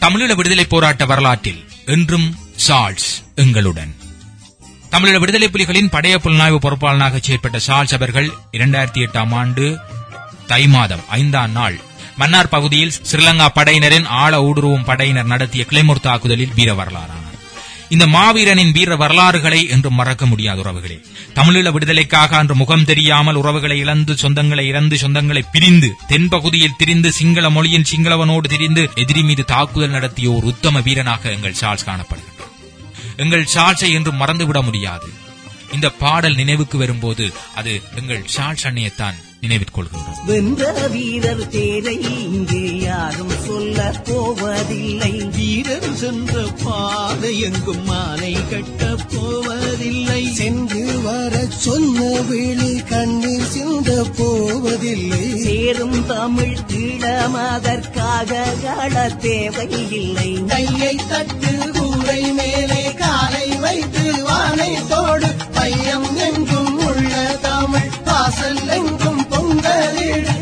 தமிழீழ விடுதலை போராட்ட வரலாற்றில் என்றும் சார்ல்ஸ் எங்களுடன் தமிழீழ விடுதலை புலிகளின் படைய புலனாய்வு பொறுப்பாளனாக செயற்பட்ட சார்ல்ஸ் அவர்கள் இரண்டாயிரத்தி எட்டாம் ஆண்டு தை மாதம் ஐந்தாம் நாள் மன்னார் பகுதியில் ஸ்ரீலங்கா படையினரின் ஆழ ஊடுருவும் படையினர் நடத்திய கிளைமூர் தாக்குதலில் வீர வரலாறானார் இந்த மாவீரனின் வீர வரலாறுகளை என்றும் மறக்க முடியாத உறவுகளே தமிழீழ விடுதலைக்காக அன்று முகம் தெரியாமல் உறவுகளை இழந்து சொந்தங்களை இழந்து சொந்தங்களை பிரிந்து தென்பகுதியில் திரிந்து சிங்கள மொழியின் சிங்களவனோடு திரிந்து எதிரி மீது தாக்குதல் நடத்திய ஒரு உத்தம வீரனாக எங்கள் சார்ல்ஸ் காணப்படுகின்றார் எங்கள் சார்ல்ஸை என்றும் மறந்துவிட முடியாது இந்த பாடல் நினைவுக்கு வரும்போது அது எங்கள் சார்ல்ஸ் அண்ணையத்தான் நினைவிற்கொள்கின்றோம் வென்ற வீரர் தேரை இங்கே யாரும் சொல்ல போவதில்லை வீரர் சென்ற பாதை எங்கும் மாலை கட்ட போவதில்லை சென்று வர சொன்ன வேளை கண்ணீர் சிந்த போவதில்லை சேரும் தமிழ் ஈழம் அதற்காக கால தேவையில்லை கையை தட்டு கூரை மேலே காலை வைத்து வானை தோடு பையம் எங்கும் உள்ள தமிழ் வாசல் எங்கும் பொங்கலிடு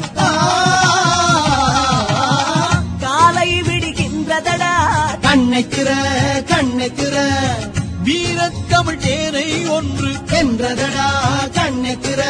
காலை விடுகின்றதடா கண்ணைத்திர கண்ணைத்திர வீரத்தமிழ் தேரை ஒன்று என்றதடா கண்ணைத்திர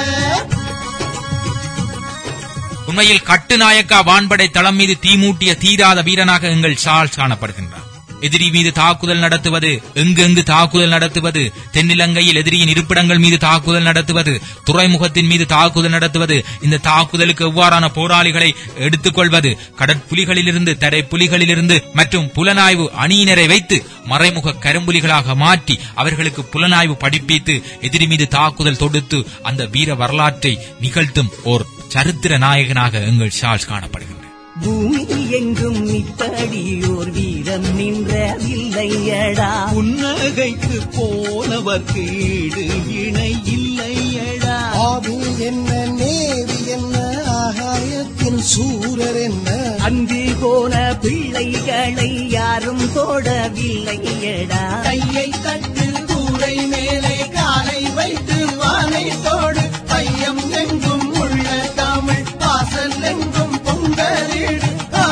உண்மையில் கட்டுநாயக்கா வான்படை தளம் மீது தீமூட்டிய தீராத வீரனாக எங்கள் சார்ல்ஸ் காணப்படுகின்றார் எதிரி மீது தாக்குதல் நடத்துவது எங்கெங்கு தாக்குதல் நடத்துவது தென்னிலங்கையில் எதிரியின் இருப்பிடங்கள் மீது தாக்குதல் நடத்துவது துறைமுகத்தின் மீது தாக்குதல் நடத்துவது இந்த தாக்குதலுக்கு எவ்வாறான போராளிகளை எடுத்துக்கொள்வது கடற்புலிகளிலிருந்து தரை புலிகளிலிருந்து மற்றும் புலனாய்வு அணியினரை வைத்து மறைமுக கரும்புலிகளாக மாற்றி அவர்களுக்கு புலனாய்வு படிப்பித்து எதிரி மீது தாக்குதல் தொடுத்து அந்த வீர வரலாற்றை நிகழ்த்தும் ஓர் சரித்திர நாயகனாக எங்கள் சார்ல்ஸ் காணப்படுகின்றார் பூமி எங்கும் இப்படியோர் வீரம் நின்றவில்லையடா புன்னகைத்து போனவர்க்கு ஈடு இணை இல்லையடா ஆவி என்ன நேவி என்ன ஆகாயத்தின் சூரர் என்ன அங்கு போன பிள்ளைகளை யாரும் தொடவில்லையடா கையை தட்டு கூரை மேலே காலை வைத்து வானை தோடு பையம் எங்கும் உள்ள தமிழ் வாசல் எங்கும் பொங்கலிடு ஆ,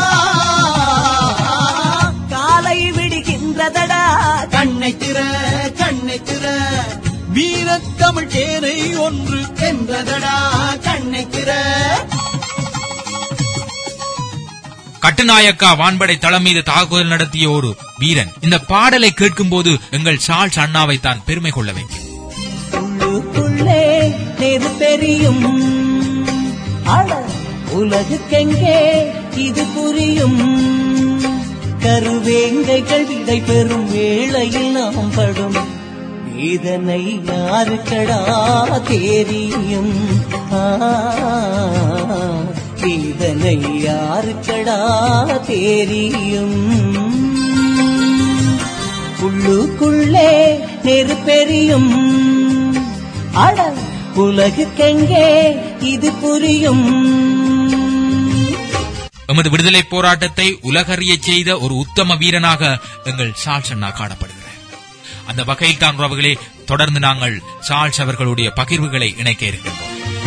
காலை விடுகின்றதடா கண்ணை திற கண்ணை திற வீரத்தமிழ் தேரை ஒன்று என்றதடா கண்ணை திற கட்டுநாயக்கா வான்படை தளம் மீது தாக்குதல் நடத்திய ஒரு வீரன் இந்த பாடலை கேட்கும்போது எங்கள் சார்ல்ஸ் அண்ணாவை தான் பெருமை கொள்ள வைக்கும் உள்ளுக்குள்ளே நெருப்பெரியும் அட உலகுக்கெங்கே இது புரியும் கருவேங்கைகள் விடை பெறும் வேளையில் நாம் படும் வேதனை யாருக்கடா தெரியும் ஆ, வேதனை யாருக்கடா தெரியும் உள்ளுக்குள்ளே நெருப்பெரியும் அட உலகுக்கெங்கே இது புரியும் எமது விடுதலை போராட்டத்தை உலகறியச் செய்த ஒரு உத்தம வீரனாக எங்கள் சார்ல்ஸ் அண்ணா காணப்படுகிறார் அந்த வகையில் தான் உறவுகளே தொடர்ந்து நாங்கள் சார்ல்ஸ் அவர்களுடைய பகிர்வுகளை இணைக்க இருக்கின்றோம்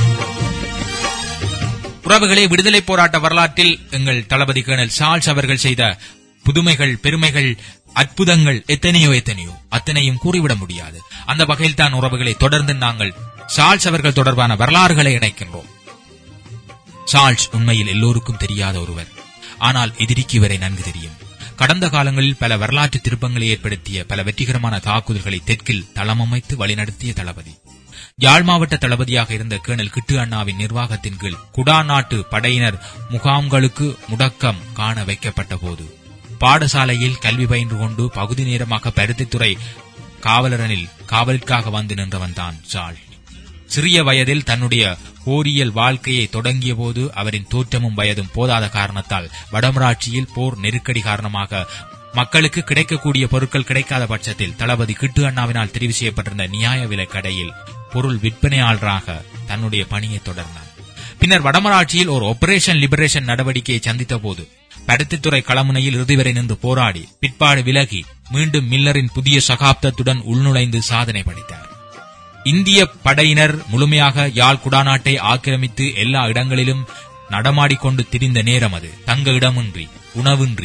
உறவுகளே விடுதலை போராட்ட வரலாற்றில் எங்கள் தளபதி கேர்னல் சார்ல்ஸ் அவர்கள் செய்த புதுமைகள் பெருமைகள் அற்புதங்கள் எத்தனையோ எத்தனையோ அத்தனையும் கூறிவிட முடியாது அந்த வகையில் தான் உறவுகளை தொடர்ந்து நாங்கள் சார்ல்ஸ் அவர்கள் தொடர்பான வரலாறுகளை இணைக்கின்றோம் சார்ல்ஸ் உண்மையில் எல்லோருக்கும் தெரியாத ஒருவர் ஆனால் எதிரிக்கு இவரை நன்கு தெரியும் கடந்த காலங்களில் பல வரலாற்று திருப்பங்களை ஏற்படுத்திய பல வெற்றிகரமான தாக்குதல்களை தெற்கில் தளமமைத்து வழிநடத்திய தளபதி யாழ் மாவட்ட தளபதியாக இருந்த கேர்னல் கிட்டு அண்ணாவின் நிர்வாகத்தின் கீழ் குடா நாட்டு படையினர் முகாம்களுக்கு முடக்கம் காண வைக்கப்பட்ட போது பாடசாலையில் கல்வி பயின்று கொண்டு பகுதி நேரமாக பருத்தித்துறை காவலரனில் காவலுக்காக வந்து நின்றவன் தான் சார்ல்ஸ் சிறிய வயதில் தன்னுடைய போரியல் வாழ்க்கையை தொடங்கிய போது அவரின் தோற்றமும் வயதும் போதாத காரணத்தால் வடமராட்சியில் போர் நெருக்கடி காரணமாக மக்களுக்கு கிடைக்கக்கூடிய பொருட்கள் கிடைக்காத பட்சத்தில் தளபதி கிட்டு அண்ணாவினால் தெரிவு செய்யப்பட்டிருந்த நியாய விலை கடையில் பொருள் விற்பனையாளராக தன்னுடைய பணியை தொடர்ந்தார் பின்னர் வடமராட்சியில் ஒரு ஆபரேஷன் லிபரேஷன் நடவடிக்கையை சந்தித்த போது பருத்தித்துறை களமுனையில் இறுதி வரை நின்று போராடி பிற்பாடு விலகி மீண்டும் மில்லரின் புதிய சகாப்தத்துடன் உள்நுழைந்து சாதனை படைத்தார் இந்திய படையினர் முழுமையாக யாழ் குடாநாட்டை ஆக்கிரமித்து எல்லா இடங்களிலும் நடமாடிக்கொண்டு திரிந்த நேரம் அது தங்க இடமின்றி உணவின்றி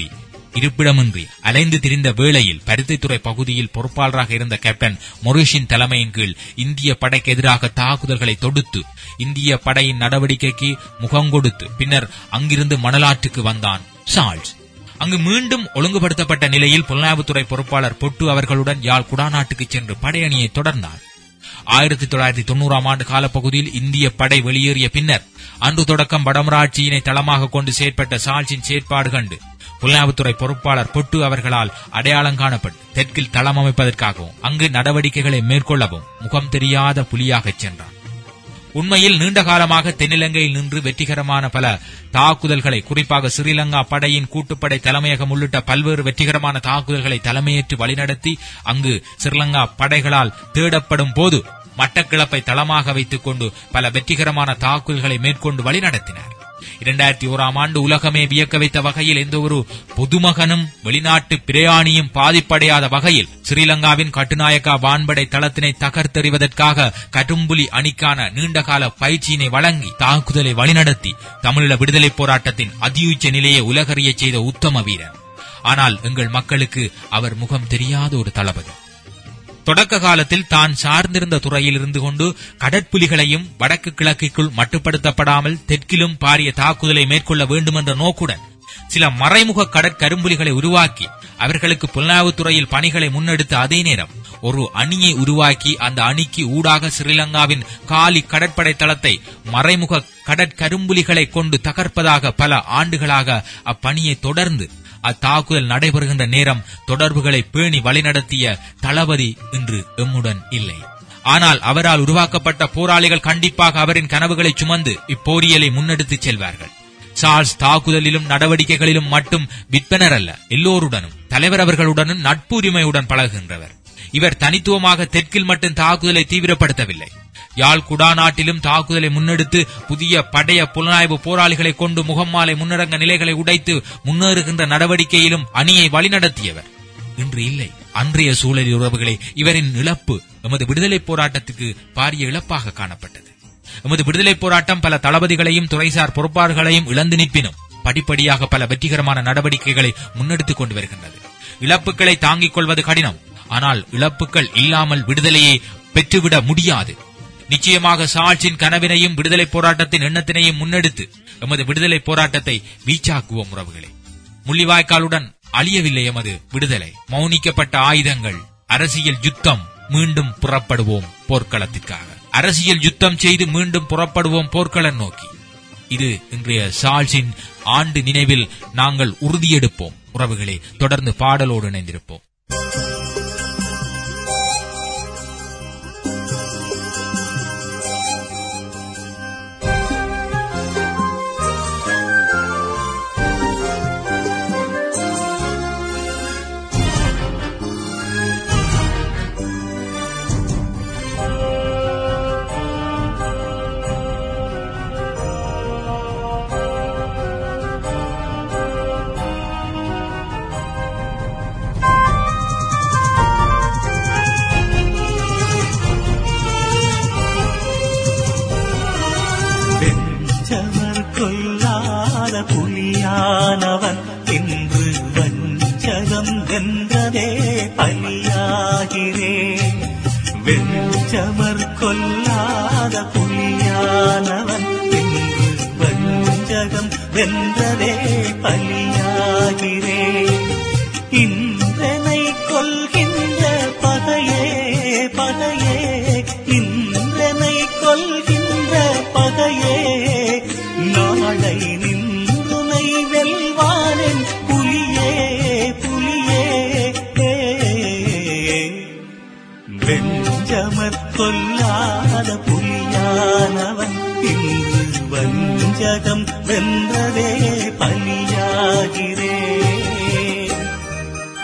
இருப்பிடமின்றி அலைந்து திரிந்த வேளையில் பருத்தித்துறை பகுதியில் பொறுப்பாளராக இருந்த கேப்டன் மொரிஷின் தலைமையின் கீழ் இந்திய படைக்கு எதிராக தாக்குதல்களை தொடுத்து இந்திய படையின் நடவடிக்கைக்கு முகங்கொடுத்து பின்னர் அங்கிருந்து மணலாற்றுக்கு வந்தான் சார்ல்ஸ் அங்கு மீண்டும் ஒழுங்குபடுத்தப்பட்ட நிலையில் புலனாய்வுத்துறை பொறுப்பாளர் பொட்டு அவர்களுடன் யாழ் குடாநாட்டுக்கு சென்று படையணியை தொடர்ந்தார் ஆயிரத்தி தொள்ளாயிரத்தி தொண்ணூறாம் ஆண்டு காலப்பகுதியில் இந்திய படை வெளியேறிய பின்னர் அன்று தொடக்கம் வடமராட்சியினை தளமாக கொண்டு செயற்பட்ட சால்ச்சின் செயற்பாடு கண்டு புலனாய்வுத்துறை பொறுப்பாளர் பொட்டு அவர்களால் அடையாளம் காணப்பட்டு தெற்கில் தளம் அமைப்பதற்காகவும் அங்கு நடவடிக்கைகளை மேற்கொள்ளவும் முகம் தெரியாத புலியாகச் சென்றார் உண்மையில் நீண்ட காலமாக தென்னிலங்கையில் நின்று வெற்றிகரமான பல தாக்குதல்களை குறிப்பாக ஸ்ரீலங்கா படையின் கூட்டுப்படை தலைமையகம் உள்ளிட்ட பல்வேறு வெற்றிகரமான தாக்குதல்களை தலைமையேற்று வழிநடத்தி அங்கு ஸ்ரீலங்கா படைகளால் தேடப்படும் போது மட்டக்கிளப்பை தளமாக வைத்துக் கொண்டு பல வெற்றிகரமான தாக்குதல்களை மேற்கொண்டு வழிநடத்தினார் இரண்டாயிரத்தி ஓராம் ஆண்டு உலகமே வியக்க வைத்த வகையில் எந்த ஒரு பொதுமகனும் வெளிநாட்டு பிரயாணியும் பாதிப்படையாத வகையில் ஸ்ரீலங்காவின் கட்டுநாயக்கா வான்படை தளத்தினை தகர்த்தெறிவதற்காக கரும்புலி அணிக்கான நீண்டகால பயிற்சியினை வழங்கி தாக்குதலை வழிநடத்தி தமிழீழ விடுதலைப் போராட்டத்தின் அதியுச்ச நிலையை உலகறியச் செய்த உத்தம வீரர் ஆனால் எங்கள் மக்களுக்கு அவர் முகம் தெரியாத ஒரு தளபதி தொடக்க காலத்தில் தான் சார்ந்திருந்த துறையில் இருந்து கொண்டு கடற்புலிகளையும் வடக்கு கிழக்கிற்குள் மட்டுப்படுத்தப்படாமல் தெற்கிலும் பாரிய தாக்குதலை மேற்கொள்ள வேண்டும் என்ற நோக்குடன் சில மறைமுக கடற்கரும்புலிகளை உருவாக்கி அவர்களுக்கு புலனாய்வுத் துறையில் பணிகளை முன்னெடுத்த அதே நேரம் ஒரு அணியை உருவாக்கி அந்த அணிக்கு ஊடாக ஸ்ரீலங்காவின் காலி கடற்படை தளத்தை மறைமுக கடற்கரும்புலிகளை கொண்டு தகர்ப்பதாக பல ஆண்டுகளாக அப்பணியை தொடர்ந்து அத்தாக்குதல் நடைபெறுகின்ற நேரம் தொடர்புகளை பேணி வழிநடத்திய தளபதி இன்று எம்முடன் இல்லை ஆனால் அவரால் உருவாக்கப்பட்ட போராளிகள் கண்டிப்பாக அவரின் கனவுகளை சுமந்து இப்போரியலை முன்னெடுத்துச் செல்வார்கள் சார்ல்ஸ் தாக்குதலிலும் நடவடிக்கைகளிலும் மட்டும் விற்பனர் அல்ல எல்லோருடனும் தலைவர் அவர்களுடனும் நட்பு உரிமையுடன் பழகுகின்றவர் இவர் தனித்துவமாக தெற்கில் மட்டும் தாக்குதலை தீவிரப்படுத்தவில்லை யாழ் குடா நாட்டிலும் தாக்குதலை முன்னெடுத்து புதிய படைய புலனாய்வு போராளிகளை கொண்டு முகம்மாலை முன்னரங்க நிலைகளை உடைத்து முன்னேறுகின்ற நடவடிக்கையிலும் அணியை வழிநடத்தியவர் இன்று இல்லை அன்றைய சூழலில் உறவுகளே இவரின் இழப்பு எமது விடுதலைப் போராட்டத்துக்கு பாரிய இழப்பாக காணப்பட்டது எமது விடுதலைப் போராட்டம் பல தளபதிகளையும் துறைசார் பொறுப்பாளர்களையும் இழந்து நிற்பினும் படிப்படியாக பல வெற்றிகரமான நடவடிக்கைகளை முன்னெடுத்துக் கொண்டு வருகின்றது இழப்புகளை தாங்கிக் கொள்வது கடினம் ஆனால் இழப்புகள் இல்லாமல் விடுதலையை பெற்றுவிட முடியாது நிச்சயமாக சாட்சியின் கனவினையும் விடுதலைப் போராட்டத்தின் எண்ணத்தினையும் முன்னெடுத்து எமது விடுதலைப் போராட்டத்தை வீச்சாக்குவோம் உறவுகளே முள்ளிவாய்க்காலுடன் அழியவில்லை எமது விடுதலை மௌனிக்கப்பட்ட ஆயுதங்கள் அரசியல் யுத்தம் மீண்டும் புறப்படுவோம் போர்க்களத்திற்காக அரசியல் யுத்தம் செய்து மீண்டும் புறப்படுவோம் போர்க்களம் நோக்கி இது இன்றைய சால்ஸின் ஆண்டு நினைவில் நாங்கள் உறுதியெடுப்போம் உறவுகளே தொடர்ந்து பாடலோடு இணைந்திருப்போம் வெஞ்சவர் கொல்லாத புலியானவன் இன்று வஞ்சகம் வென்றதே பலியாகிறேன் வெஞ்சவர் கொல்லாத புலியானவன் இன்று வஞ்சகம் வென்றதே பலியாகிறேன் இன்றனை கொள்கின்ற பகையே பகையே இன்றனை கொள்கின்ற பகையே நாளை நின்றுனை வெல்வானின் புலியே புலியே வெஞ்சமற் கொல்லாத புலியானவன் இன்று வஞ்சகம் வென்றதே பலியாகிறேன்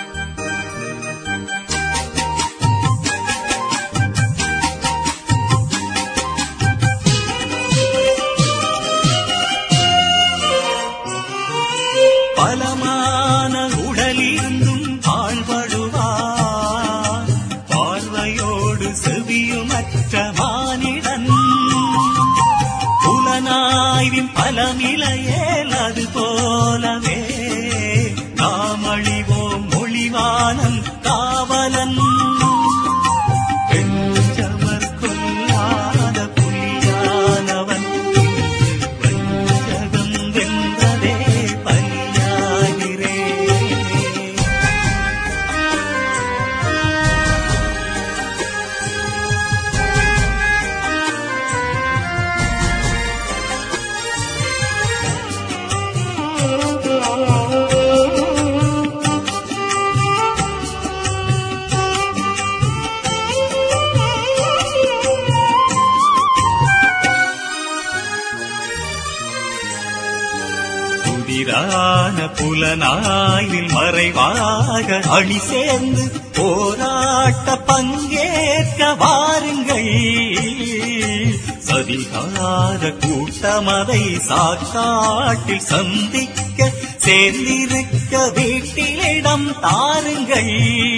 புலனாய்வில் மறைவாக அணி சேர்ந்து போராட்ட பங்கேற்க வாருங்கள் சதிகார கூட்டமதை சாக்காட்டில் சந்திக்க சேர்ந்திருக்க வீட்டிலிடம் தாருங்கள்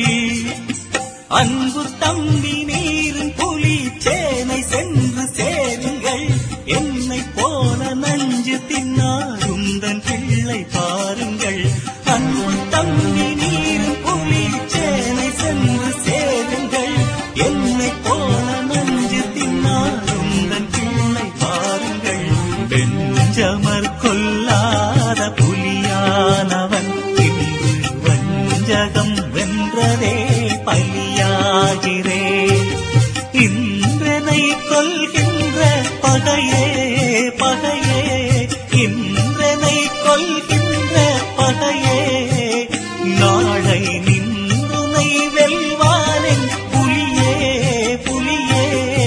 அன்பு தம்பி நீரின் புலி சேனை சென்று சேருங்கள் என்னை போல நஞ்சு தின்னாருந்தன் பிள்ளை பாருங்கள் அன்பு தம்பி நீரின் புலி சேனை சென்று சேருங்கள் என்னை போல நஞ்சு தின்னாருந்தன் பிள்ளை பாருங்கள் பெஞ்சமர் கொல்லாத புலியானவன் இன்று வஞ்சகம் வென்றதே பலியாகிறே இன்றனை கொள்கின்ற பகையே பகையே இன்றனை கொள்கின்ற பகையே நாளை நின்றுனை வெல்வானென் புலியே புலியே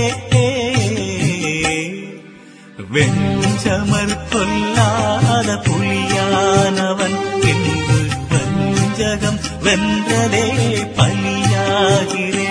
வெஞ்சமர் கொல்லாத புலியானவன் என்று வஞ்சகம் வென்றதே பலியாகிறே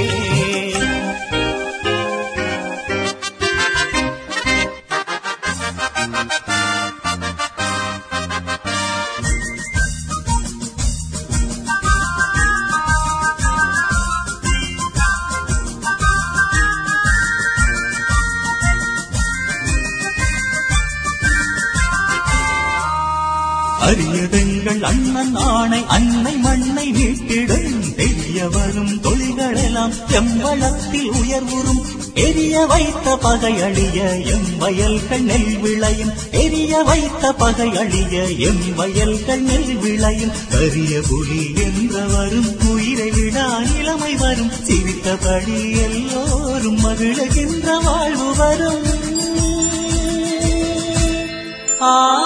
அரியதெங்கள் அண்ணன் ஆணை அன்னை மண்ணை மீட்டிடும் தெரிய வரும் தொழில்களெல்லாம் எம்பளத்தில் உயர்வுறும் எரிய வைத்த பகை அழிய எம் வயல்கள் நெல் விளையும் எரிய வைத்த பகை அழிய எம் வயல்கள் நெல் விளையும் கரிய புலி என்ற வரும் உயிரை விடா இளமை வரும் சிரித்தபடி எல்லோரும் மகிழ்கின்ற வாழ்வு வரும் ஆ